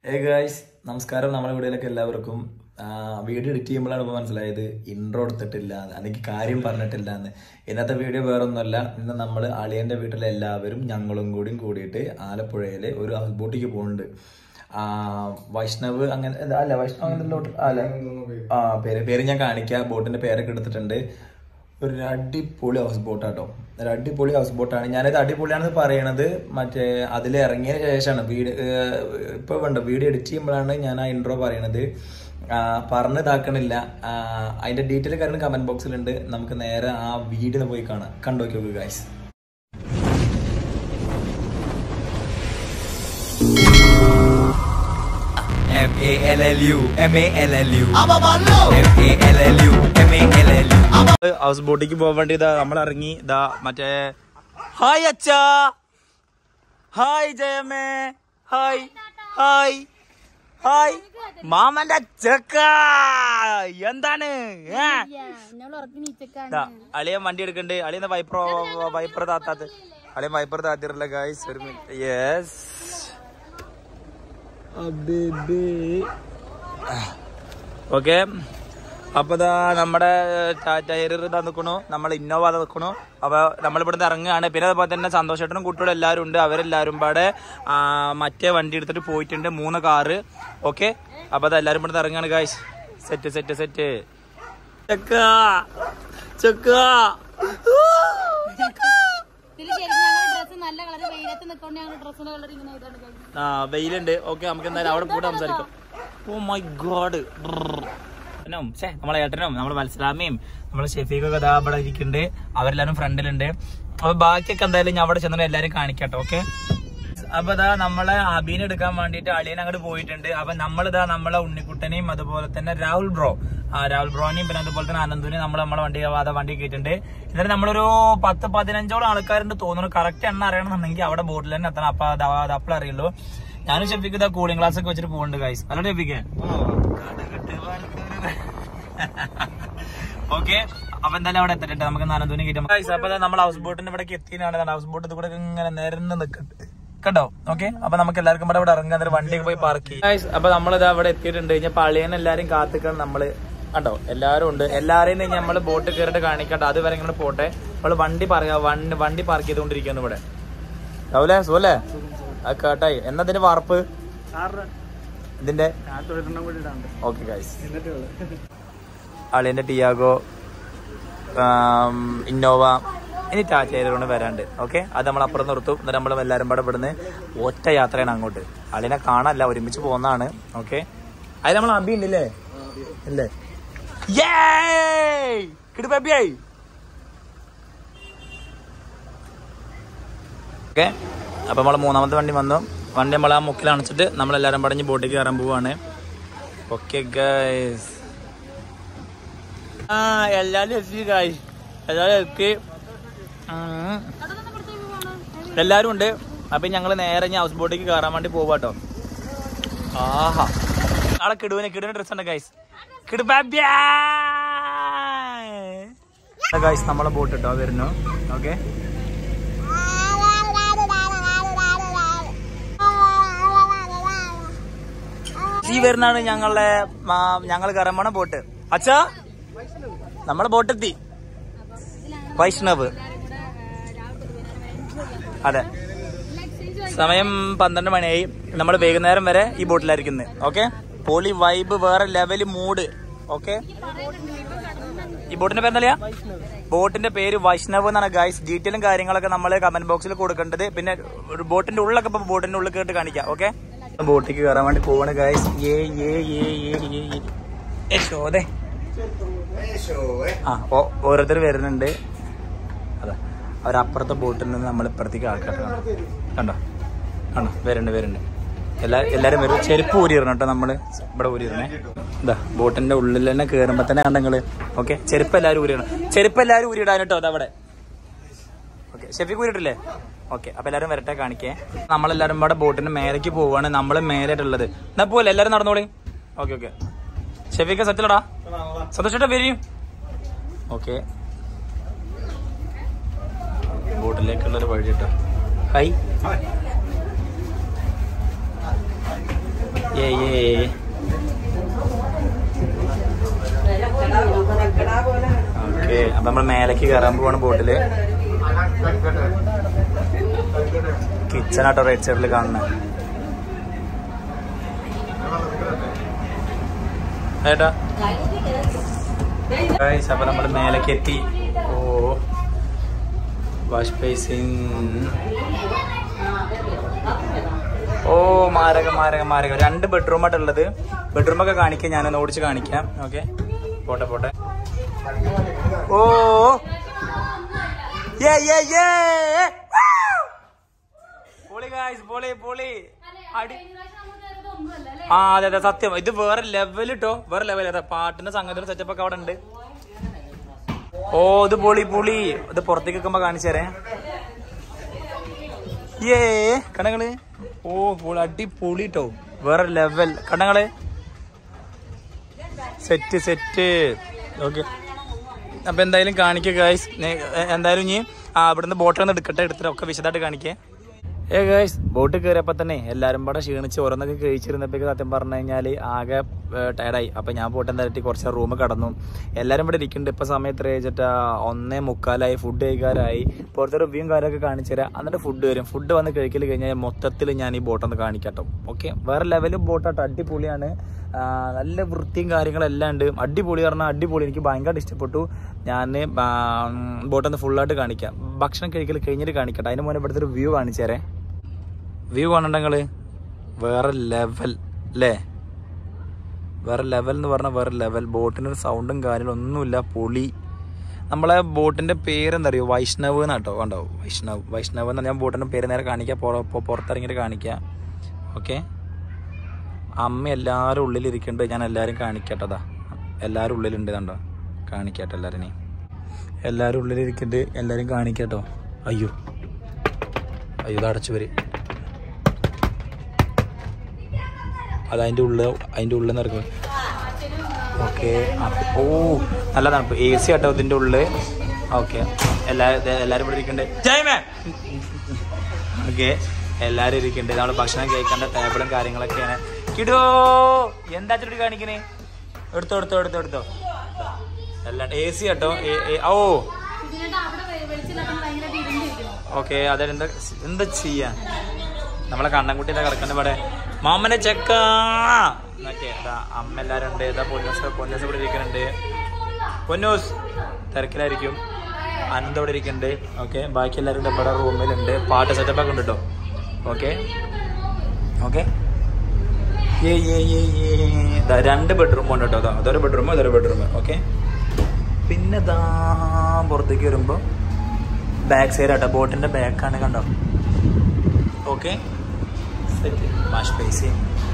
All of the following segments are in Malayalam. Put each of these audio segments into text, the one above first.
ഹേ ഗായ്സ് നമസ്കാരം നമ്മുടെ വീഡിയോയിലേക്ക് എല്ലാവർക്കും ആ, വീഡിയോ എഡിറ്റ് ചെയ്യുമ്പോഴാണ് ഇപ്പോൾ മനസ്സിലായത് ഇൻട്രോ എടുത്തിട്ടില്ല അല്ലെങ്കിൽ കാര്യം പറഞ്ഞിട്ടില്ല എന്ന് ഇന്നത്തെ വീഡിയോ വേറൊന്നുമല്ല ഇന്ന് നമ്മൾ അളിയൻ്റെ വീട്ടിലെ എല്ലാവരും ഞങ്ങളും കൂടിയും കൂടിയിട്ട് ആലപ്പുഴയിൽ ഒരു ഹൗസ് ബോട്ടിക്ക് പോകുന്നുണ്ട് ആ, വൈഷ്ണവ് അങ്ങനെ എന്താ, അല്ല വൈഷ്ണവ് അങ്ങനെ എന്തോ അല്ല ആ പേര് പേര് ഞാൻ കാണിക്കാം ബോട്ടിന്റെ പേരൊക്കെ എടുത്തിട്ടുണ്ട് ഒരു അടിപൊളി ഹൗസ് ബോട്ടാട്ടോ ഒരു അടിപൊളി ഹൗസ് ബോട്ടാണ് ഞാനിത് അടിപൊളിയാണെന്ന് പറയണത് മറ്റേ അതിൽ ഇറങ്ങിയതിന് ശേഷമാണ് വീഡിയോ ഇപ്പോൾ വേണ്ട വീഡിയോ എഡിറ്റ് ചെയ്യുമ്പോഴാണ് ഞാൻ ആ ഇൻട്രോ പറയണത് ആ, പറഞ്ഞ് ഇതാക്കണില്ല ആ, അതിന്റെ ഡീറ്റെയിൽ കാര്യം കമന്റ് ബോക്സിലുണ്ട് നമുക്ക് നേരെ ആ വീഡിയോ പോയി കാണാം കണ്ടോക്കി നോക്കുക guys M A L L U M A L L U M A L L U M A L L U house ബോട്ടിക്ക് പോകാൻ വേണ്ടി ഇതാ നമ്മൾ ഇറങ്ങി ഇതാ മറ്റേ ഹായ് അച്ഛാ ഹായ് ജയമേ ഹായ് ഹായ് ഹായ് മാമന്റെ ചെക്ക എന്താണ് ഏ? ദാ, അളിയൻ വണ്ടി എടുക്കണ്ട് അളിയൻ വൈപ്പർ വൈപ്പർ താത്താത്ത് അളിയൻ വൈപ്പർ താത്തിരല്ല ഗായ്സ് ഒരു മിനിറ്റ് യെസ് ഓക്കെ അപ്പൊ ഇതാ നമ്മുടെ ടാറ്റ ഹെറിയർ ഇതാ നിൽക്കണു നമ്മൾ ഇന്നോവ അതാ നിൽക്കണു അപ്പൊ നമ്മൾ ഇവിടുന്ന് ഇറങ്ങുകയാണ് പിന്നെ അതുപോലെ തന്നെ സന്തോഷേട്ടനും കുട്ടികളും എല്ലാവരും ഉണ്ട് അവരെല്ലാവരും പാടെ ആ, മറ്റേ വണ്ടി എടുത്തിട്ട് പോയിട്ടുണ്ട് മൂന്ന് കാറ് ഓക്കെ അപ്പൊ അത് എല്ലാവരും ഇവിടുന്ന് ഇറങ്ങുകയാണ് ഗായ്സ് സെറ്റ് സെറ്റ് സെറ്റ് ചെക്ക ചെക്ക ഇതില് ശരിക്കും ഞങ്ങളുടെ ഡ്രസ്സ് നല്ല കളർ വെയിലത്ത് നിൽക്കൊണ്ട് ഞങ്ങളുടെ ഡ്രസ്സിന്റെ കളർ ഇങ്ങനെ ഇതാണ് കഴിഞ്ഞത് ആ വെയിലുണ്ട് ഓക്കെ നമുക്ക് എന്തായാലും അവിടെ കൂടെ സംസാരിക്കാം ഓ മൈ ഗോഡ് നമ്മളെ ഏട്ടനും നമ്മളെ മത്സരാമയും നമ്മളെ ഷെഫീഖൊക്കെ ഇതാ ഇവിടെ ഇരിക്കുന്നുണ്ട് അവരെല്ലാരും ഫ്രണ്ടിലുണ്ട് അപ്പൊ ബാക്കിയൊക്കെ എന്തായാലും ഞാൻ അവിടെ ചെന്നിട്ട് എല്ലാരും കാണിക്കട്ടെ ഓക്കെ അപ്പൊ ഇതാ നമ്മളെ അബീനെ എടുക്കാൻ വേണ്ടിട്ട് അളിയൻ അങ്ങോട്ട് പോയിട്ടുണ്ട് അപ്പൊ നമ്മളിതാ നമ്മളെ ഉണ്ണിക്കുട്ടനെയും അതുപോലെ തന്നെ രാഹുൽ ബ്രോ ആ രാഹുൽ ബ്രോനെയും പിന്നെ അതുപോലെ തന്നെ അനന്തുനെയും നമ്മൾ നമ്മളെ വണ്ടി അതാ വണ്ടി കയറ്റിട്ടുണ്ട് എന്നിട്ട് നമ്മളൊരു പത്ത് പതിനഞ്ചോളം ആൾക്കാരുണ്ട് തോന്നുന്നു കറക്റ്റ് എണ്ണ അറിയണമെന്നുണ്ടെങ്കിൽ അവിടെ ബോട്ടിൽ തന്നെ എത്തണം അപ്പൊ അത് അത് അപ്പോൾ അറിയുള്ളൂ ഞാനും ഷെഫിക്ക് ഇതാ കൂളിംഗ് ഗ്ലാസ് ഒക്കെ വെച്ചിട്ട് പോകുന്നുണ്ട് ഗൈസ് അല്ല ഷെഫിക്ക് ഓക്കെ അപ്പൊ എന്തായാലും അവിടെ എത്തട്ടെ നമുക്ക് നാലന്തൂനി കിട്ടും ഗൈസ് അപ്പൊ നമ്മൾ ഹൗസ് ബോട്ടിന്റെ ഇവിടെ എത്തിയാണ് ഹൗസ് ബോട്ട് കൂടെ ഇങ്ങനെ നിരന്ന് നിൽക്കുന്നുണ്ട് കണ്ടോ ഓക്കെ അപ്പൊ നമുക്ക് എല്ലാവർക്കും ഇവിടെ ഇവിടെ ഇറങ്ങാൻ നേരം വണ്ടിയൊക്കെ പോയി പാർക്ക് ചെയ്യും ഗൈസ് അപ്പൊ നമ്മളിതാ ഇവിടെ എത്തിയിട്ടുണ്ട് കഴിഞ്ഞ പള്ളിയെന്ന് എല്ലാരും കാത്തിക്കണം നമ്മള് കണ്ടോ എല്ലാരും ഉണ്ട് എല്ലാരെയും നമ്മൾ ബോട്ട് കയറിട്ട് കാണിക്കട്ടെ അതുവരെ ഇങ്ങനെ പോട്ടെ നമ്മള് വണ്ടി പറയാ വണ്ടി വണ്ടി പാർക്ക് ചെയ്തുകൊണ്ടിരിക്കുന്നു ഇവിടെ രാവിലെ സുഖല്ലേ ആ കേട്ടായി എന്നതിന്റെ വാർപ്പ് ഇതിന്റെ ഓക്കെ ഗൈസ് അളിയന്റെ ടിയാഗോ ആം, ഇന്നോവ ഇനി ടാറ്റ കൊണ്ട് വരാണ്ട് ഓക്കെ അത് നമ്മൾ അപ്പുറം നിർത്തും എന്നിട്ട് നമ്മൾ എല്ലാവരും പാടെ ഇവിടുന്ന് ഒറ്റ യാത്രയാണ് അങ്ങോട്ട് അളിനെ കാണാനല്ല ഒരുമിച്ച് പോകുന്നതാണ് ഓക്കെ അതിൽ നമ്മൾ അബി ഉണ്ടല്ലേ അല്ലേ കിടുബായി ഓക്കെ അപ്പൊ നമ്മളെ മൂന്നാമത്തെ വണ്ടി വന്നു വണ്ടി നമ്മൾ ആ മുക്കിൽ അണച്ചിട്ട് നമ്മൾ എല്ലാവരും പടഞ്ഞ് ബോട്ടിൽ കയറാൻ പോവാണ് ഓക്കെ ഗൈസ് ആ എല്ലാരും എത്തി ഗൈസ് എല്ലാരും എത്തി ഉം. എല്ലാരും ഉണ്ട് അപ്പൊ ഞങ്ങൾ നേരെ ഞാൻ ഹൗസ് ബോട്ടിലേക്ക് കയറാൻ വേണ്ടി പോവാട്ടോ ആഹാ നാളെ കിടുവിന് കിടുവിന് ഡ്രസ് ഉണ്ട് ഗൈസ് കിടുബാബ്യാ ഗൈസ് നമ്മളെ ബോട്ട് ഇട്ടോ വരുന്നു ഓക്കെ ഈ വരുന്നാണ് ഞങ്ങളുടെ ഞങ്ങൾ കയറാൻ പോണ ബോട്ട് അച്ഛാ നമ്മളെ ബോട്ട് എത്തി വൈഷ്ണവ് അതെ സമയം പന്ത്രണ്ട് മണിയായി നമ്മൾ വൈകുന്നേരം വരെ ഈ ബോട്ടിലായിരിക്കുന്നത് ഓക്കെ പോളി വൈബ് വേറെ ലെവല് മൂഡ് ഓക്കെ ഈ ബോട്ടിന്റെ പേരെന്തല്ല ബോട്ടിന്റെ പേര് വൈഷ്ണവ് എന്നാണ് ഗൈസ് ഡീറ്റെയിലും കാര്യങ്ങളൊക്കെ നമ്മൾ കമന്റ് ബോക്സിൽ കൊടുക്കേണ്ടത് പിന്നെ ഒരു ബോട്ടിന്റെ ഉള്ളൊക്കെ ഇപ്പൊ ബോട്ടിന്റെ ഉള്ളിൽ കേട്ട് കാണിക്കാം ഓക്കെ ബോട്ടിലേക്ക് കയറാൻ വേണ്ടി പോവാണ് ഗൈസ് ഏ ഏ ഏ ഏ ഏ ഏ. ഏ ശോധേ ആ ഓ- ഓരോരുത്തർ വരുന്നുണ്ട് അതാ അവരപ്പുറത്തെ ബോട്ടിൽ നിന്ന് നമ്മൾ ഇപ്പുറത്തേക്ക് ആൾക്കാർ കണ്ടോ കണ്ടോ വരുന്നുണ്ട് വരുന്നുണ്ട് എല്ലാ എല്ലാരും വരും ചെരുപ്പ് ഊരിയിരണം കേട്ടോ നമ്മള് ഇവിടെ ഊരിയിരുന്നേ ഇതാ ബോട്ടിന്റെ ഉള്ളിൽ തന്നെ കേറുമ്പോ തന്നെ കണ്ടെങ്കില് ഓക്കെ ചെരുപ്പ് എല്ലാരും ഊരിയിടണം ചെരുപ്പ് എല്ലാരും ഊരിയിടാൻ കേട്ടോ അതവിടെ ഓക്കെ ഷെഫിക്ക് ഊരിട്ടില്ലേ ഓക്കെ അപ്പൊ എല്ലാരും വരട്ടെ കാണിക്കേ നമ്മളെല്ലാരും ഇവിടെ ബോട്ടിന്റെ മേലേക്ക് പോവാണ് നമ്മള് മേലായിട്ടുള്ളത് എന്നാ പോലെ എല്ലാരും നടന്നോളി ഓക്കെ ഓക്കെ ഷെഫിക്ക് സെറ്റിലടാ സന്തോഷേട്ടാ വരും ഓക്കെ ബോട്ടിലേക്കുള്ള ഒരു വഴി കേട്ടോ ഹൈ ഏ ഏ ഓക്കെ അപ്പൊ നമ്മൾ മേലേക്ക് കയറാൻ പോവാണ് ബോട്ടില് കിച്ചൺ ആട്ടോ റൈറ്റ് സൈഡിൽ കാണുന്നത് ഏട്ടാ ഗൈസ് അപ്പൊ നമ്മൾ മേലേക്ക് എത്തി ഓ വാഷ് ബേസിൻ ഓ മാരക മാരക മാരക രണ്ട് ബെഡ്റൂം ആയിട്ടുള്ളത് ബെഡ്റൂം ഒക്കെ കാണിക്കാം ഞാനൊന്ന് ഓടിച്ച് കാണിക്കാം ഓക്കെ പോട്ടെ പോട്ടെ ഓ യേ യേ യേ പൊളി ഗായ്സ് പൊളി പൊളി അടി ആ അതെ അതെ സത്യം ഇത് വേറെ ലെവൽ ഇട്ടോ വേറെ ലെവൽ അതെ പാട്ടിന്റെ സംഗതിയുടെ സെറ്റപ്പ് ഒക്കെ അവിടെ ഉണ്ട് ഓ ഇത് പൊളി പൊളി ഇത് പുറത്തേക്ക് വെക്കുമ്പോ കാണിച്ചു തരേ ഏ കണ്ണങ്ങള് ഓ പൊളി അടി പൊളി ട്ടോ വേറെ ലെവൽ കണ്ണങ്ങള് സെറ്റ് സെറ്റ് ഓക്കെ അപ്പൊ എന്തായാലും കാണിക്കുക ഗായ്സ് എന്തായാലും ഇനി ആ ഇവിടുന്ന് ബോട്ടിൽ നിന്ന് എടുക്കട്ടെ എടുത്തിട്ട് ഒക്കെ വിശദമായിട്ട് കാണിക്കേ ഏ ഗൈസ് ബോട്ട് കയറിയപ്പോൾ തന്നെ എല്ലാവരും പാടെ ക്ഷീണിച്ച് ഓരോന്നൊക്കെ കഴിച്ചിരുന്നപ്പോഴേക്ക് സത്യം പറഞ്ഞു കഴിഞ്ഞാൽ ആകെ ടയർഡായി അപ്പം ഞാൻ പോയിട്ട് എന്തായാലും കുറച്ച് റൂം കടന്നു എല്ലാവരും ഇവിടെ ഇരിക്കുന്നുണ്ട് ഇപ്പം സമയം എത്ര വെച്ചിട്ട് ഒന്നേ മുക്കാലായി ഫുഡ് കഴിക്കാറായി പുറത്തെ റിവ്യൂവും കാര്യമൊക്കെ കാണിച്ചു തരാം എന്നിട്ട് ഫുഡ് വരും ഫുഡ് വന്ന് കഴിക്കൽ കഴിഞ്ഞാൽ മൊത്തത്തിൽ ഞാൻ ഈ ബോട്ടൊന്ന് കാണിക്കാട്ടോ ഓക്കെ വേറെ ലെവലും ബോട്ടാട്ടോ അടിപൊളിയാണ് ആ, നല്ല വൃത്തിയും കാര്യങ്ങളെല്ലാം ഉണ്ട് അടിപൊളി പറഞ്ഞാൽ അടിപൊളി എനിക്ക് ഭയങ്കരമായിട്ട് ഇഷ്ടപ്പെട്ടു ഞാൻ ബോട്ടൊന്ന് ഫുള്ളായിട്ട് കാണിക്കാം ഭക്ഷണം കഴിക്കൽ കഴിഞ്ഞിട്ട് കാണിക്കട്ടെ അതിന് മുന്നേ ഇവിടുത്തെ ഒരു വ്യൂ കാണിച്ചു തരേ വ്യൂ കാണണ്ടെങ്കിൽ വേറെ ലെവൽ അല്ലേ വേറെ ലെവൽ എന്ന് പറഞ്ഞാൽ വേറെ ലെവൽ ബോട്ടിനൊരു സൗണ്ടും കാര്യങ്ങളും ഒന്നുമില്ല പൊളി നമ്മളെ ബോട്ടിന്റെ പേരെന്താ അറിയോ വൈഷ്ണവ് എന്നാട്ടോ കണ്ടോ വൈഷ്ണവ് വൈഷ്ണവ് എന്ന് ഞാൻ ബോട്ടിന്റെ പേര് നേരെ കാണിക്കാം പുറ- പൊ- പുറത്തിറങ്ങിയിട്ട് കാണിക്കാം ഓക്കെ അമ്മ എല്ലാവരും ഉള്ളിലിരിക്കുന്നുണ്ട് ഞാൻ എല്ലാവരും കാണിക്കട്ടതാ എല്ലാവരും ഉള്ളിലുണ്ട് കണ്ടോ കാണിക്കട്ടെ എല്ലാവരും ഇനി എല്ലാവരും ഉള്ളിലിരിക്കുന്നുണ്ട് എല്ലാവരും കാണിക്കട്ടോ അയ്യോ അയ്യോ ഇത് അടച്ചു വരും അത് അതിൻ്റെ ഉള്ളിൽ അതിൻ്റെ ഉള്ളിൽ നിന്ന് ഇറക്കും ഓക്കെ ഓ നല്ല തണുപ്പ് എ സി ആട്ടോ ഇതിൻ്റെ ഉള്ളിൽ ഓക്കെ എല്ലാ ദേ എല്ലാവരും ഇവിടെ ഇരിക്കുന്നുണ്ട് ജയമേ ഓക്കെ എല്ലാവരും ഇരിക്കുന്നുണ്ട് നമ്മൾ ഭക്ഷണം കഴിക്കേണ്ട ടേബിളും കാര്യങ്ങളൊക്കെയാണ് കിടോ എന്താ ചുരുട്ടി കാണിക്കണേ എടുത്തോ എടുത്തോ എടുത്തോ എടുത്തോ എല്ലാം എ സി കേട്ടോ ഏ- ഏ- ഓ ഇതിനായിട്ട് അവിടെ വെ- വെളിച്ചില്ലാത്തത് ഭയങ്കരമായിട്ട് ഇരുണ്ടിരിക്കുന്നു ഓക്കെ അതെന്താ എന്താ ചെയ്യാ നമ്മളെ കണ്ണൻകുട്ടിയുടെ കിടക്കണ്ട ഇവിടെ മാമനെ ചെക്ക എന്നൊക്കെ ഇതാ അമ്മ എല്ലാരും ഉണ്ട് ഇതാ പൊന്നൂസ് പൊന്നൂസ് ഇവിടെ ഇരിക്കുന്നുണ്ട് പൊന്നൂസ് തിരക്കിലായിരിക്കും അനന്ത് ഇവിടെ ഇരിക്കുന്നുണ്ട് ഓക്കെ ബാക്കി എല്ലാവരും ഇവിടെ ഇവിടെ റൂമിലുണ്ട് പാട്ട് സെറ്റപ്പ് ഒക്കെ ഉണ്ട് കേട്ടോ ഓക്കെ ഓക്കെ ഏ ഏ ഏ ഏ ദാ രണ്ട് ബെഡ്റൂം ഉണ്ട് കേട്ടോ ദാ അതൊരു ബെഡ്റൂം അതൊരു ബെഡ്റൂം ഓക്കെ പിന്നെ ദാ പുറത്തേക്ക് വരുമ്പോൾ ബാക്ക് സൈഡ് ആട്ടോ ബോട്ടിന്റെ ബാക്കാണ് കണ്ടോ ഓക്കെ സെറ്റ് വാഷ് ബേസ്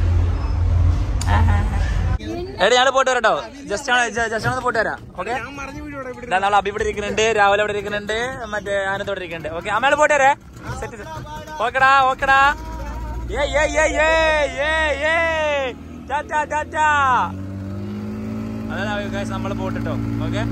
എടാ ഞങ്ങൾ പോയിട്ട് വരാട്ടോ ജസ്റ്റ് ആണ് ജസ്റ്റ് ആണ് പോയിട്ട് വരാം ഓക്കെ നാളെ അബി ഇവിടെ ഇരിക്കുന്നുണ്ട് രാവിലെ ഇവിടെ ഇരിക്കുന്നുണ്ട് മറ്റേ ആനന്ദ് ഇവിടെ ഇരിക്കുന്നുണ്ട് ഓക്കെ അമ്മയോട് പോയിട്ട് വരേ സെറ്റ് ഓക്കെടാ ഓക്കെടാ ഏ ഏ ഏ ഏ ഏ ഏ ടാറ്റാ ടാറ്റാ അതെ നമ്മൾ പോയിട്ടോ ഓക്കെ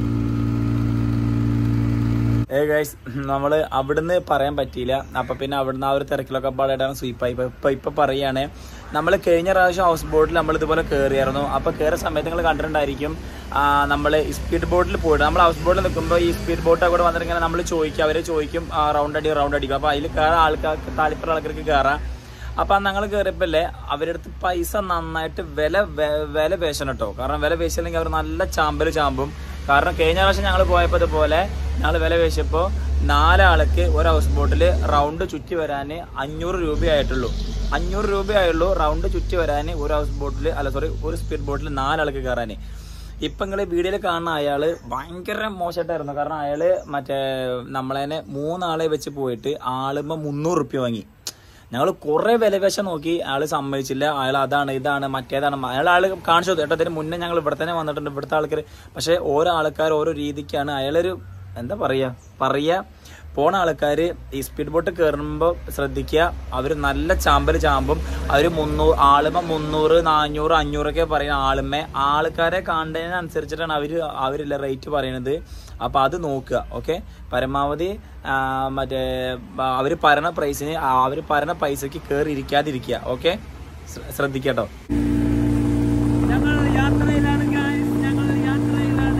ഏ ഗൈസ് നമ്മള് അവിടുന്ന് പറയാൻ പറ്റിയില്ല അപ്പൊ പിന്നെ അവിടുന്ന് ആ ഒരു തിരക്കിലൊക്കെ പാടായിട്ടാണ് സ്വീപ്പായി ഇപ്പൊ ഇപ്പൊ ഇപ്പൊ പറയാണ് നമ്മൾ കഴിഞ്ഞ പ്രാവശ്യം ഹൗസ് ബോട്ടിൽ നമ്മൾ ഇതുപോലെ കയറിയായിരുന്നു അപ്പൊ കയറിയ സമയത്ത് നിങ്ങൾ കണ്ടിട്ടുണ്ടായിരിക്കും നമ്മൾ സ്പീഡ് ബോട്ടിൽ പോയിട്ട് നമ്മൾ ഹൗസ് ബോട്ടിൽ നിൽക്കുമ്പോൾ ഈ സ്പീഡ് ബോട്ട് കൂടെ വന്നിട്ടിങ്ങനെ നമ്മൾ ചോദിക്കും അവരെ ചോദിക്കും റൗണ്ട് അടി റൗണ്ട് അടിക്കും അപ്പൊ അതിൽ കയറാൻ ആൾക്കാർക്ക് താല്പര്യമുള്ള ആൾക്കാർക്ക് കയറാം അപ്പൊ ഞങ്ങൾ കയറിയപ്പോല്ലേ അവരുടെ അടുത്ത് പൈസ നന്നായിട്ട് വില വെ- വില പേശണം കേട്ടോ കാരണം വില പേശില്ലെങ്കിൽ അവർ നല്ല ചാമ്പല് ചാമ്പും കാരണം കഴിഞ്ഞ പ്രാവശ്യം ഞങ്ങൾ പോയപ്പോൾ ഇതുപോലെ ഞങ്ങൾ വില പേശിയപ്പോൾ നാലാൾക്ക് ഒരു ഹൗസ് ബോട്ടിൽ റൗണ്ട് ചുറ്റി വരാൻ അഞ്ഞൂറ് രൂപയായിട്ടുള്ളൂ അഞ്ഞൂറ് രൂപയായുള്ളൂ റൗണ്ട് ചുറ്റി വരാൻ ഒരു ഹൗസ് ബോട്ടിൽ അല്ല സോറി ഒരു സ്പീഡ് ബോട്ടിൽ നാലാൾക്ക് കയറാൻ ഇപ്പൊ നിങ്ങൾ വീഡിയോയിൽ കാണുന്ന അയാള് ഭയങ്കര മോശമായിട്ടായിരുന്നു കാരണം അയാള് മറ്റേ നമ്മളതിനെ മൂന്നാളെ വെച്ച് പോയിട്ട് ആളുമ്പോ മുന്നൂറ് റുപ്യ വാങ്ങി ഞങ്ങൾ കുറെ വിലപേശം നോക്കി ആള് സമ്മതിച്ചില്ല അയാൾ അതാണ് ഇതാണ് മറ്റേതാണ് അയാൾ ആള് കാണിച്ചു തന്നു. കേട്ടോ അതിന് മുന്നേ ഞങ്ങൾ ഇവിടെ തന്നെ വന്നിട്ടുണ്ട് ഇവിടുത്തെ ആൾക്കാർ പക്ഷെ ഓരോ ആൾക്കാർ ഓരോ രീതിക്കാണ് അയാളൊരു എന്താ പറയാ പറയാ പോണ ആൾക്കാർ ഈ സ്പീഡ് ബോട്ട് കയറുമ്പോൾ ശ്രദ്ധിക്കുക അവർ നല്ല ചാമ്പൽ ചാമ്പും അവർ മുന്നൂറ് ആളുമ മുന്നൂറ് നാനൂറ് അഞ്ഞൂറൊക്കെ പറയുന്ന ആളുമേ ആൾക്കാരെ കാണുന്നതിനനുസരിച്ചിട്ടാണ് അവർ അവരില്ല റേറ്റ് പറയണത് അപ്പോൾ അത് നോക്കുക ഓക്കെ പരമാവധി ആ, മറ്റേ അവർ പറയണ പ്രൈസിന് അവർ പറയണ പൈസക്ക് കയറി ഇരിക്കാതിരിക്കുക ഓക്കെ ശ്ര- ശ്രദ്ധിക്കാട്ടോ ഞങ്ങൾ യാത്രയിലാണ് guys. ഞങ്ങൾ യാത്രയിലാണ്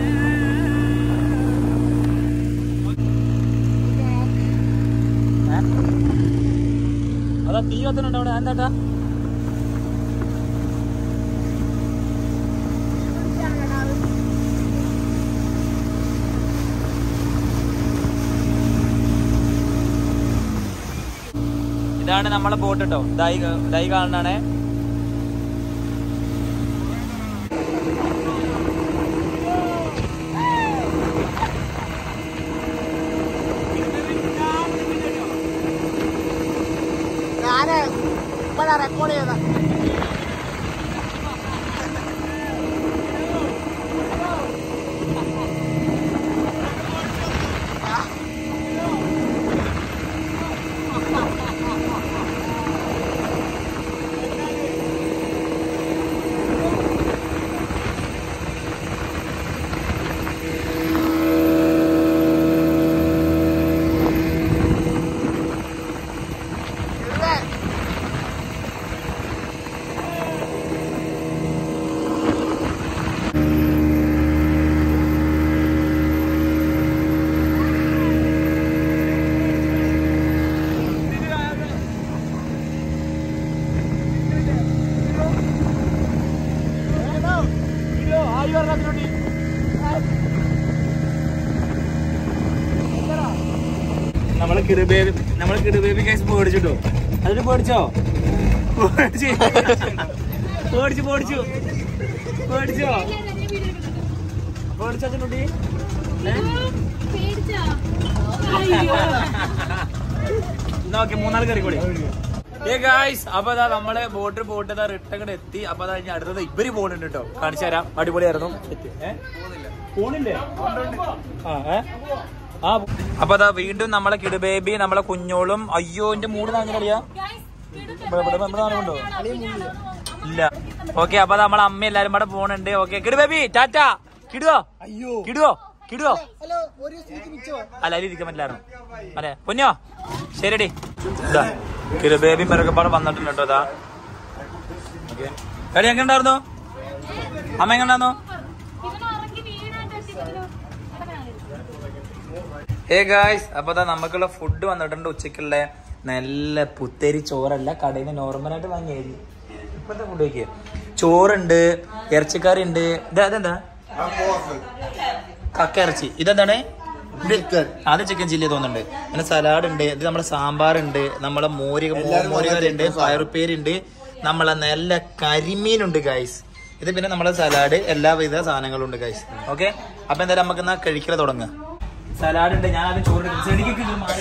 അതാ തീ കത്തുന്നുണ്ടോ അവിടെ എന്താ ഇതാണ് നമ്മളെ ബോട്ട് കേട്ടോ ഇതായി ഇതായി കാണണേ നമ്മളെ കിടുബേബി നമ്മളെ കിടുബേബി കേസ് പേടിച്ചിട്ടോ അതിന് പേടിച്ചോ പേടിച്ച് പേടിച്ചു പേടിച്ചു പേടിച്ചോ പേടിച്ചോ കുട്ടി പേടിച്ചോ നോക്കി മൂന്നാൾ കയറി കൂടി ഏ ഗായ്സ് അപ്പൊ അതാ നമ്മളെ ബോട്ട് ബോട്ട് ഇതാ റിട്ടങ്ങട് എത്തി അപ്പൊ അതാ ഇനി അടുത്തത് ഇവര് പോകുന്നുണ്ട് കേട്ടോ കാണിച്ചു തരാം അടിപൊളിയായിരുന്നു ഏ? പോണില്ലേ ആ ഏ? ആ അപ്പൊ അതാ വീണ്ടും നമ്മളെ കിടുബേബി നമ്മളെ കുഞ്ഞോളും അയ്യോ എന്റെ മൂട് താങ്ങി കളിയാ ഇവിടെ- ഇവിടെ- ഇവിടെ താഴെ ഇല്ല ഓക്കെ അപ്പൊ നമ്മളെ അമ്മ എല്ലാരും കൂടെ പോണുണ്ട് ഓക്കെ കിടുബേബി ടാറ്റ കിടുവോ കിടുവോ കിടുവോ അല്ല അതിൽ ഇരിക്കാൻ പറ്റില്ലായിരുന്നു അല്ലെ പൊന്നോ ശരിടി ഇതാ കിടുബേബി പിറകപ്പാട് വന്നിട്ടുണ്ട് കേട്ടോ അതാ ഓക്കെ എടി എങ്ങനെ ഉണ്ടായിരുന്നു അമ്മ എങ്ങനെ ഉണ്ടായിരുന്നു ഇവനിറങ്ങി വീണായിട്ട് ഏ ഗായ്സ് അപ്പൊ അതാ നമുക്കുള്ള ഫുഡ് വന്നിട്ടുണ്ട് ഉച്ചക്കുള്ള നല്ല പുത്തേരി ചോറല്ല കടയിൽ നിന്ന് നോർമലായിട്ട് വാങ്ങിയത് ഇപ്പത്തെ ഫുഡ് നോക്കിയേ ചോറുണ്ട് ഇറച്ചിക്കറി ഉണ്ട് ഇത് അതെന്താ കക്ക ഇറച്ചി ഇതെന്താണ് ഇത് അത് ചിക്കൻ ചില്ലി തോന്നുന്നുണ്ട് പിന്നെ സലാഡ് ഉണ്ട് ഇത് നമ്മുടെ സാമ്പാർ ഉണ്ട് നമ്മളെ മോര് മോര് കറി ഉണ്ട് പയറുപ്പേരുണ്ട് നമ്മളെ നല്ല കരിമീനുണ്ട് ഗൈസ് ഇത് പിന്നെ നമ്മളെ സലാഡ് എല്ലാവിധ സാധനങ്ങളും ഉണ്ട് ഗൈസ് ഓക്കെ അപ്പൊ എന്തായാലും നമുക്ക് എന്നാ കഴിക്കൽ തുടങ്ങാം സലാഡ് ഉണ്ട് ഞാൻ ആദ്യം ചോറ് എടുക്കും. ചെടിക്കൊക്കെ ഇത് മാറി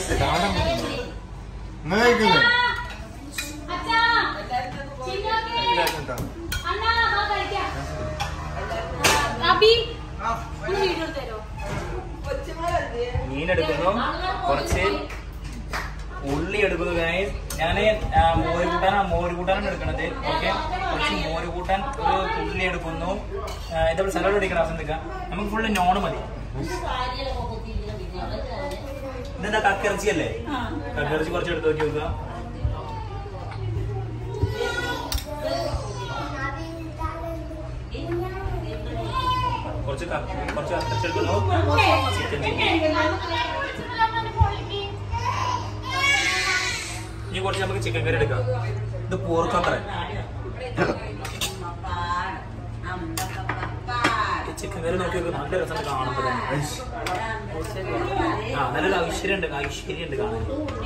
അച്ഛാ ചിന്നോക്കെ അണ്ണാ വാ കഴിക്കാം അബി ഒന്ന് വീഡിയോ എടുത്ത് തരോ മീൻ എടുക്കുന്നു കുറച്ച് ഉള്ളി എടുക്കുന്നു ഗൈസ് ഞാന് ആ, മോര് കൂട്ടാൻ മോര് കൂട്ടാനാണ് എടുക്കണത് ഓക്കെ കുറച്ച് മോര് കൂട്ടാൻ ഒരു ഉള്ളി എടുക്കുന്നു ആ, ഇതേപോലെ സലാഡ് എടുക്കണം അവസാനം എടുക്കാം നമുക്ക് ഫുള്ള് നോണ് മതി ഇതെന്താ കക്കിറച്ചി അല്ലേ കക്കിറച്ചി കുറച്ച് എടുത്ത് നോക്കി നോക്കുക കുറച്ച് കക്ക- കുറച്ച് കക്കിറച്ചി എടുക്കുന്നു ചിക്കൻ ചില്ലി ഇനി കുറച്ച് നമുക്ക് ചിക്കൻ കറി എടുക്കാം ഇത് പോർക്കത്ര ചിക്കൻ കറി നോക്കി നോക്ക് നല്ല രസമുണ്ട് കാണുമ്പോൾ തന്നെ ആ നല്ലൊരു ഐശ്വര്യം ഉണ്ട് ഐശ്വര്യം ഉണ്ട് കാണാൻ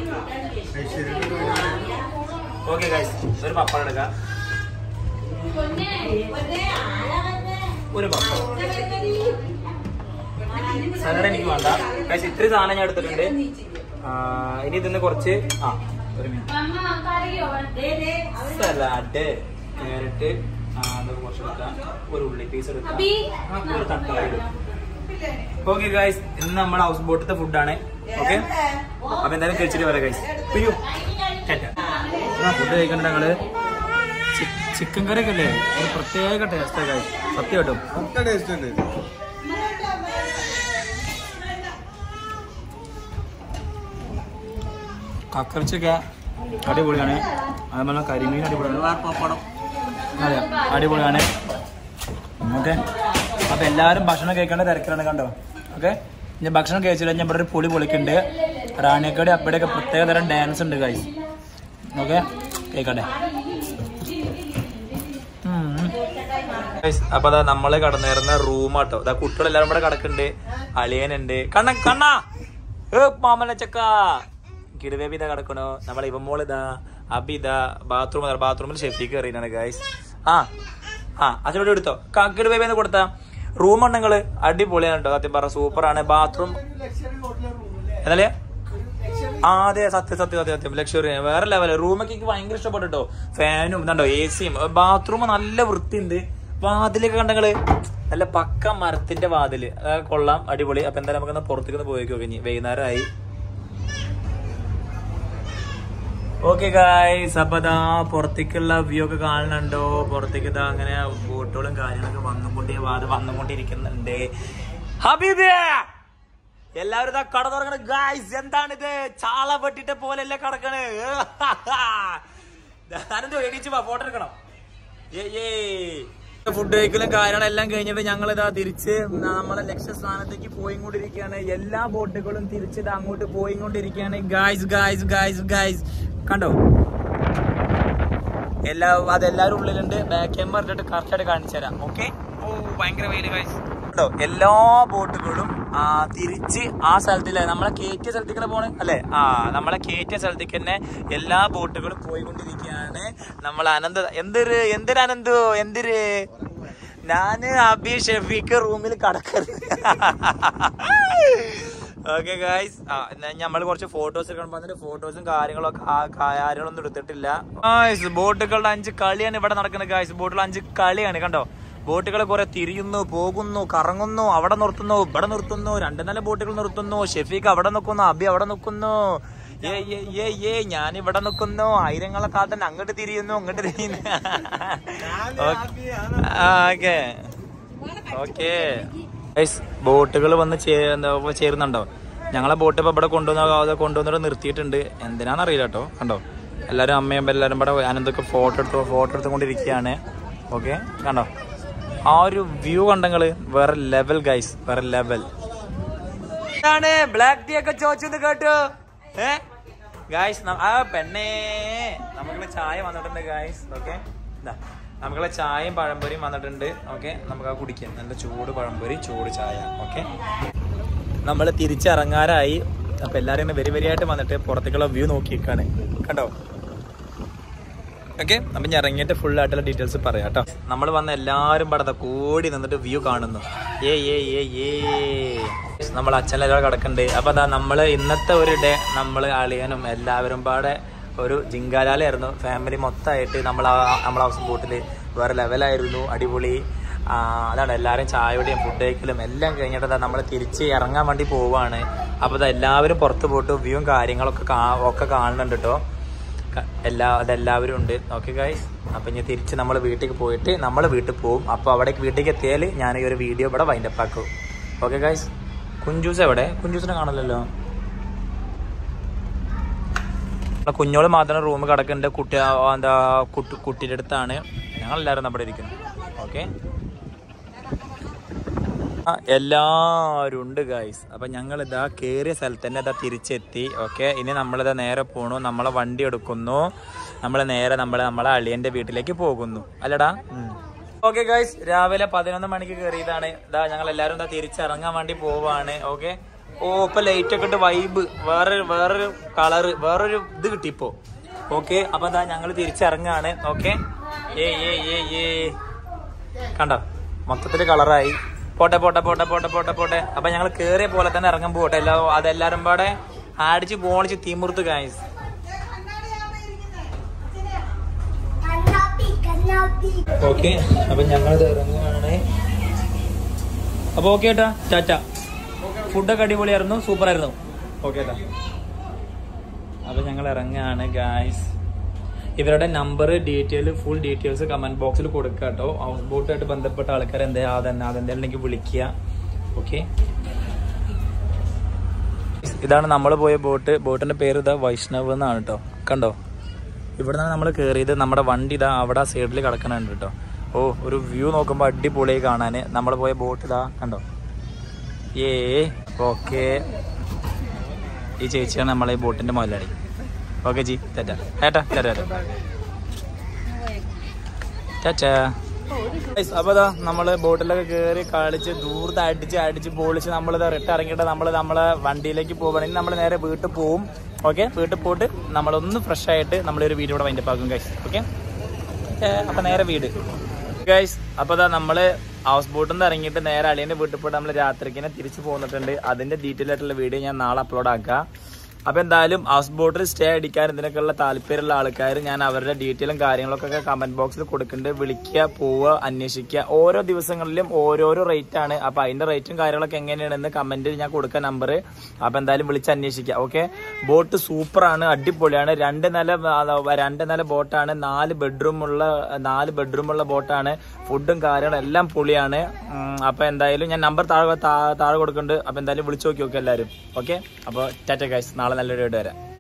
ഓക്കെ ഗൈസ് ഒരു പപ്പടം എടുക്കാം ഒരു പപ്പടം സലാഡ് എനിക്ക് വേണ്ട ഗൈസ് ഇത്രയും സാധനം ഞാൻ എടുത്തിട്ടുണ്ട് ആ, ഇനി ഇതിന്ന് കുറച്ച് ആ ഒരു മിനിറ്റ് അമ്മ കറിയോ സലാഡ് ക്യാരറ്റ് അതൊക്കെ കുറച്ച് എടുക്കാം ഒരു ഉള്ളി പീസ് എടുക്കാം അബി ആ, ഒരു തക്കാളി ഓക്കെ ഗൈസ് ഇന്ന് നമ്മുടെ ഹൗസ് ബോട്ടത്തെ ഫുഡാണ് ഓക്കെ അപ്പൊ എന്തായാലും കഴിച്ചിട്ട് വരാം ഗൈസ് അയ്യോ ഫുഡ് കഴിക്കണ്ട ഞങ്ങള് ചിക്കൻ കറി ഒക്കെ അല്ലേ ഒരു പ്രത്യേക ടേസ്റ്റ് ഗൈസ് സത്യമായിട്ടും ഒക്കെ ടേസ്റ്റ് ഉണ്ട് കക്കറിച്ചൊക്കെ അടിപൊളിയാണ് അതുപോലെ കരിമീൻ അടിപൊളിയാണ് പപ്പടം അതെ അടിപൊളിയാണ് ഓക്കെ അപ്പൊ എല്ലാവരും ഭക്ഷണം കഴിക്കേണ്ട തിരക്കിലാണ് കണ്ടോ ഓക്കെ ഇനി ഭക്ഷണം കഴിച്ചിട്ട് കഴിഞ്ഞാൽ ഇവിടെ ഒരു പൊളി പൊളിക്കുന്നുണ്ട് റാണിയക്കടി അപ്പടെയൊക്കെ പ്രത്യേക തരം ഡാൻസ് ഉണ്ട് ഗൈസ് ഓക്കെ കേൾക്കട്ടെ അപ്പൊ അതാ നമ്മള് കടന്നേറുന്ന റൂമാട്ടോ അതാ കുട്ടികളെല്ലാരും കൂടെ കിടക്കുന്നുണ്ട് അളിയനുണ്ട് കണ്ണ കണ്ണ ഏ മാമന ചക്ക കിടുവേബി ഇതാ കിടക്കണോ നമ്മളെ ഇവമോൾ ഇതാ അബി ഇതാ ബാത്റൂം ബാത്റൂമിൽ ഷെഫിക്ക് കയറിയാണ് ഗൈസ് ആ ആ അച്ഛനോട് എടുത്തോ കിടുവേബി എന്ന് കൊടുത്താ റൂം ഉണ്ടെങ്കില് അടിപൊളിയാണ് കേട്ടോ സത്യം പറ സൂപ്പറാണ് ബാത്റൂം എന്നല്ലേ ആ അതെ സത്യം സത്യം സത്യം സത്യം ലക്ഷറി വേറെ ലെവല് റൂമൊക്കെ എനിക്ക് ഭയങ്കര ഇഷ്ടപ്പെട്ടു കേട്ടോ ഫാനും ഇതുണ്ടോ എ സിയും ബാത്റൂം നല്ല വൃത്തിയുണ്ട് വാതിലൊക്കെ കണ്ടങ്ങള് നല്ല പക്ക മരത്തിന്റെ വാതില് അതൊക്കെ കൊള്ളാം അടിപൊളി അപ്പൊ എന്തായാലും നമുക്കൊന്ന് പുറത്തേക്ക് പോയിക്കോ ഇനി വൈകുന്നേരമായി ഓക്കെ ഗായ്സ് അപ്പൊ ഇതാ പുറത്തേക്കുള്ള വ്യൂ ഒക്കെ കാണുന്നുണ്ടോ പുറത്തേക്ക് ഇതാ അങ്ങനെ ബോട്ടുകളും കാര്യങ്ങളൊക്കെ വന്നുകൊണ്ടേ വാത് വന്നുകൊണ്ടിരിക്കുന്നുണ്ട് ഹബീബേ എല്ലാവരും ഇതാ കട തുറക്കണ ഗായ്സ് എന്താണിത് ചാള വെട്ടിട്ട പോലെയല്ലേ കടക്കണ് ഞാനെന്തോ എണീച്ച് വാ ഫോട്ടോ എടുക്കണം ഫുഡ് കഴിക്കലും കാര്യങ്ങളും എല്ലാം കഴിഞ്ഞിട്ട് ഞങ്ങൾ ഇതാ തിരിച്ച് നമ്മളെ ലക്ഷ്യസ്ഥാനത്തേക്ക് പോയിക്കൊണ്ടിരിക്കുകയാണ് എല്ലാ ബോട്ടുകളും തിരിച്ചിത് അങ്ങോട്ട് പോയിക്കൊണ്ടിരിക്കുകയാണ് ഗായ്സ് ഗായ്സ് ഗായ്സ് ഗായ്സ് കണ്ടോ എല്ലാ അതെല്ലാരും ഉള്ളിലുണ്ട് ബാക്ക് ക്യാമറ ഇട്ടിട്ട് കറക്റ്റ് ആയിട്ട് കാണിച്ചു തരാം ഓക്കെ ഓ ഭയങ്കര വെയില് ഗായ്സ് കേട്ടോ എല്ലാ ബോട്ടുകളും ആ തിരിച്ച് ആ സ്ഥലത്തില്ല നമ്മളെ കയറ്റിയ സ്ഥലത്തേക്ക് പോണേ അല്ലെ ആ നമ്മളെ കയറ്റിയ സ്ഥലത്തേക്ക് തന്നെ എല്ലാ ബോട്ടുകളും പോയിക്കൊണ്ടിരിക്കുകയാണ് നമ്മൾ അനന്ത എന്തൊരു എന്തൊരു അനന്തു എന്തൊരു ഞാന് അബി ഷെഫീക്ക് റൂമിൽ കടക്കരുത് ഓക്കെ ഗായ്സ് ആ നമ്മൾ കുറച്ച് ഫോട്ടോസ് എടുക്കണം വന്നിട്ട് ഫോട്ടോസും കാര്യങ്ങളൊക്കെ ആ കാര്യങ്ങളൊന്നും എടുത്തിട്ടില്ല ഗായ്സ് ബോട്ടുകളുടെ അഞ്ച് കളിയാണ് ഇവിടെ നടക്കുന്നത് ഗായ്സ് ബോട്ടുകൾ അഞ്ച് കളിയാണ് കണ്ടോ ബോട്ടുകൾ കുറെ തിരിയുന്നു പോകുന്നു കറങ്ങുന്നു അവിടെ നിർത്തുന്നു ഇവിടെ നിർത്തുന്നു രണ്ട് നില ബോട്ടുകൾ നിർത്തുന്നു ഷെഫീഖ് അവിടെ നിൽക്കുന്നു അബി അവിടെ നിൽക്കുന്നു ഏ ഏ ഏ ഏ ഞാൻ ഇവിടെ നിൽക്കുന്നു ആയിരങ്ങളെ കാത്തന്നെ അങ്ങോട്ട് തിരിയുന്നു അങ്ങോട്ട് തിരിയുന്നു ഓക്കെ ഓക്കെ ബോട്ടുകൾ വന്ന് ചേ- എന്താ ഇപ്പൊ ചേരുന്നുണ്ടോ ഞങ്ങളെ ബോട്ട് ഇപ്പൊ ഇവിടെ കൊണ്ടുവന്ന കൊണ്ടുവന്നിട്ട് നിർത്തിയിട്ടുണ്ട് എന്തിനാണെന്നറിയില്ല കേട്ടോ കണ്ടോ എല്ലാവരും അമ്മയും എല്ലാവരും ഇവിടെ അനന്തൊക്കെ ഫോട്ടോ എടുത്തു ഫോട്ടോ എടുത്തുകൊണ്ടിരിക്കുകയാണ് ഓക്കെ കണ്ടോ ആ ഒരു വ്യൂ കണ്ടങ്ങള് വേറെ ലെവൽ ഗൈസ് വേറെ ലെവൽ എന്താണ് ബ്ലാക്ക് ടീ ഒക്കെ ചോദിച്ചെന്ന് കേട്ടു ഏ ഗായ്സ് ആ പെണ്ണേ നമുക്കുള്ള ചായ വന്നിട്ടുണ്ട് ഗായ്സ് ഓക്കെ നമുക്കുള്ള ചായയും പഴംപൊരിയും വന്നിട്ടുണ്ട് ഓക്കെ നമുക്ക് ആ കുടിക്കാം നല്ല ചൂട് പഴംപൊരി ചൂട് ചായ ഓക്കെ നമ്മൾ തിരിച്ചിറങ്ങാറായി അപ്പൊ എല്ലാരും ഇങ്ങനെ വെരി വെരി ആയിട്ട് വന്നിട്ട് പുറത്തേക്കുള്ള വ്യൂ നോക്കിയിരിക്കാണ് കണ്ടോ ഓക്കെ അപ്പൊ ഞാൻ ഇറങ്ങിയിട്ട് ഫുൾ ആയിട്ടുള്ള ഡീറ്റെയിൽസ് പറയാം കേട്ടോ നമ്മൾ വന്ന എല്ലാവരും പടത്ത കൂടി നിന്നിട്ട് വ്യൂ കാണുന്നു ഏ ഏ ഏ ഏ നമ്മൾ അച്ഛനെല്ലാം കിടക്കണ്ട് അപ്പൊ അതാ നമ്മള് ഇന്നത്തെ ഒരു ഡേ നമ്മൾ അളിയനും എല്ലാവരും പാടെ ഒരു ജിങ്കാലാലായിരുന്നു ഫാമിലി മൊത്തമായിട്ട് നമ്മൾ നമ്മളെ ഹൗസ് ബോട്ടിൽ വേറെ ലെവലായിരുന്നു അടിപൊളി ആ, അതാണ് എല്ലാവരും ചായയുടെയും ഫുഡ് കഴിക്കലും എല്ലാം കഴിഞ്ഞിട്ട് നമ്മൾ തിരിച്ച് ഇറങ്ങാൻ വേണ്ടി പോവാണ് അപ്പോൾ ഇത് എല്ലാവരും പുറത്ത് പോയിട്ട് വ്യൂവും കാര്യങ്ങളൊക്കെ കാ- ഒക്കെ കാണുന്നുണ്ട് കേട്ടോ ക- എല്ലാ അതെല്ലാവരും ഉണ്ട് ഓക്കെ ഗൈസ് അപ്പൊ ഇനി തിരിച്ച് നമ്മൾ വീട്ടിലേക്ക് പോയിട്ട് നമ്മൾ വീട്ടിൽ പോകും അപ്പോൾ അവിടെ വീട്ടിലേക്ക് എത്തിയാൽ ഞാൻ ഈ ഒരു വീഡിയോ ഇവിടെ വൈൻഡപ്പ് ആക്കും ഓക്കെ ഗൈസ് കുഞ്ചൂസ് എവിടെ കുഞ്ചൂസിനെ കാണല്ലോ കുഞ്ഞോള് മാത്രം റൂം കിടക്കുന്നുണ്ട് കുട്ടി ആ, എന്താ കുട്ടി കുട്ടിയുടെ അടുത്താണ് ഞങ്ങൾ എല്ലാവരും നമ്മുടെ ഇരിക്കുന്നത് ഓക്കെ ആ, എല്ലാവരും ഉണ്ട് ഗായ്സ് അപ്പൊ ഞങ്ങൾ ഇതാ കേറിയ സ്ഥലത്ത് തന്നെ ഇതാ തിരിച്ചെത്തി ഓക്കെ ഇനി നമ്മളിതാ നേരെ പോണു നമ്മളെ വണ്ടി എടുക്കുന്നു നമ്മൾ നേരെ നമ്മളെ നമ്മളെ അളിയന്റെ വീട്ടിലേക്ക് പോകുന്നു അല്ലടാ ഓക്കെ ഗായ്സ് രാവിലെ പതിനൊന്ന് മണിക്ക് കയറിയതാണ് ഇതാ ഞങ്ങൾ എല്ലാവരും ഇതാ തിരിച്ചിറങ്ങാൻ വേണ്ടി പോവാണ് ഓക്കെ ഓ ഇപ്പൊ ലൈറ്റ് ഒക്കെ ഇട്ട് വൈബ് വേറെ വേറൊരു കളറ് വേറൊരു ഇത് കിട്ടി ഇപ്പോ ഓക്കെ അപ്പൊ ഇതാ ഞങ്ങൾ തിരിച്ചിറങ്ങാണ് ഓക്കെ ഏ ഏ ഏ ഏ കണ്ടോ മൊത്തത്തില് കളറായി പോട്ടെ പോട്ടെ പോട്ടെ പോട്ടെ പോട്ടെ പോട്ടെ അപ്പൊ ഞങ്ങൾ കേറിയ പോലെ തന്നെ ഇറങ്ങാൻ പോട്ടെ എല്ലാ അതെല്ലാരും പാടെ അടിച്ച് പോണിച്ച് തീമുർത്ത് കായ്സ് ഓക്കെ അപ്പൊ ഞങ്ങൾ ഇറങ്ങുകയാണ് അപ്പൊ ഓക്കെ ഏട്ടാ ടാറ്റ ഫുഡൊക്കെ അടിപൊളിയായിരുന്നു സൂപ്പർ ആയിരുന്നു ഓക്കെ ഏട്ടാ അപ്പൊ ഞങ്ങൾ ഇറങ്ങുകയാണ് ഗായ്സ് ഇവരുടെ number detail full details comment ബോക്സിൽ കൊടുക്കുക കേട്ടോ ഹൗസ് ബോട്ടായിട്ട് ബന്ധപ്പെട്ട ആൾക്കാർ എന്താ അതെന്നെ അതെന്തെങ്കിലും ഉണ്ടെങ്കിൽ വിളിക്കുക ഓക്കെ ഇതാണ് നമ്മൾ പോയ ബോട്ട് ബോട്ടിന്റെ പേര് ഇതാ വൈഷ്ണവ് എന്നാണ് കേട്ടോ കണ്ടോ ഇവിടെ നിന്നാണ് നമ്മൾ കയറിയത് നമ്മുടെ വണ്ടി ഇതാ അവിടെ സൈഡിൽ കിടക്കണുണ്ട് കേട്ടോ ഓ ഒരു വ്യൂ നോക്കുമ്പോൾ അടിപൊളിയായി കാണാൻ നമ്മൾ പോയ ബോട്ട് ഇതാ കണ്ടോ ഏ ഓക്കെ ഈ ചേച്ചിയാണ് നമ്മളെ ഈ ബോട്ടിന്റെ മുതലാളി ഓക്കെ ജി ടാറ്റ ഏട്ടാ ടാറ്റ ടാറ്റ Guys, അപ്പൊ ഇതാ നമ്മള് ബോട്ടിലൊക്കെ കയറി കളിച്ച് ദൂരത്ത് അടിച്ച് അടിച്ച് പൊളിച്ച് നമ്മൾ റിട്ട് ഇറങ്ങിയിട്ട് നമ്മൾ നമ്മളെ വണ്ടിയിലേക്ക് പോവുകയാണെങ്കിൽ നമ്മൾ നേരെ വീട്ടിൽ പോവും ഓക്കെ വീട്ടിൽ പോയിട്ട് നമ്മളൊന്ന് ഫ്രഷ് ആയിട്ട് നമ്മളൊരു വീഡിയോ ഇവിടെ വൈൻഡപ്പ് ആക്കും ഗൈസ് ഓക്കെ അപ്പൊ നേരെ വീട് ഗൈസ് അപ്പൊ ഇതാ നമ്മള് ഹൗസ് ബോട്ടിൽ നിന്ന് ഇറങ്ങിയിട്ട് നേരെ അളിയന്റെ വീട്ടിൽ പോയിട്ട് നമ്മൾ രാത്രിക്കിനെ തിരിച്ചു പോന്നിട്ടുണ്ട് അതിന്റെ ഡീറ്റെയിൽ ആയിട്ടുള്ള വീഡിയോ ഞാൻ നാളെ അപ്ലോഡ് ആക്കാം അപ്പൊ എന്തായാലും ഹൗസ് ബോട്ടിൽ സ്റ്റേ അടിക്കാൻ ഇതിനൊക്കെയുള്ള താല്പര്യമുള്ള ആൾക്കാർ ഞാൻ അവരുടെ ഡീറ്റെയിലും കാര്യങ്ങളൊക്കെ കമന്റ് ബോക്സിൽ കൊടുക്കുന്നുണ്ട് വിളിക്കുക പോവുക അന്വേഷിക്കുക ഓരോ ദിവസങ്ങളിലും ഓരോരോ റേറ്റ് ആണ് അപ്പൊ അതിന്റെ റേറ്റും കാര്യങ്ങളൊക്കെ എങ്ങനെയാണെന്ന് കമന്റിൽ ഞാൻ കൊടുക്കാൻ നമ്പർ അപ്പൊ എന്തായാലും വിളിച്ച് അന്വേഷിക്കുക ഓക്കെ ബോട്ട് സൂപ്പറാണ് അടിപൊളിയാണ് രണ്ട് നില ആ, രണ്ട് നില ബോട്ടാണ് നാല് ബെഡ്റൂം ഉള്ള നാല് ബെഡ്റൂം ഉള്ള ബോട്ടാണ് ഫുഡും കാര്യങ്ങളും എല്ലാം പൊളിയാണ് ഉം, അപ്പൊ എന്തായാലും ഞാൻ നമ്പർ താഴെ താ- താഴെ കൊടുക്കുന്നുണ്ട് അപ്പൊ എന്തായാലും വിളിച്ചു നോക്കി നോക്കി എല്ലാവരും ഓക്കെ അപ്പോൾ ടാറ്റ ഗൈസ് നാളെ നല്ലൊരു വീഡിയോ വരാം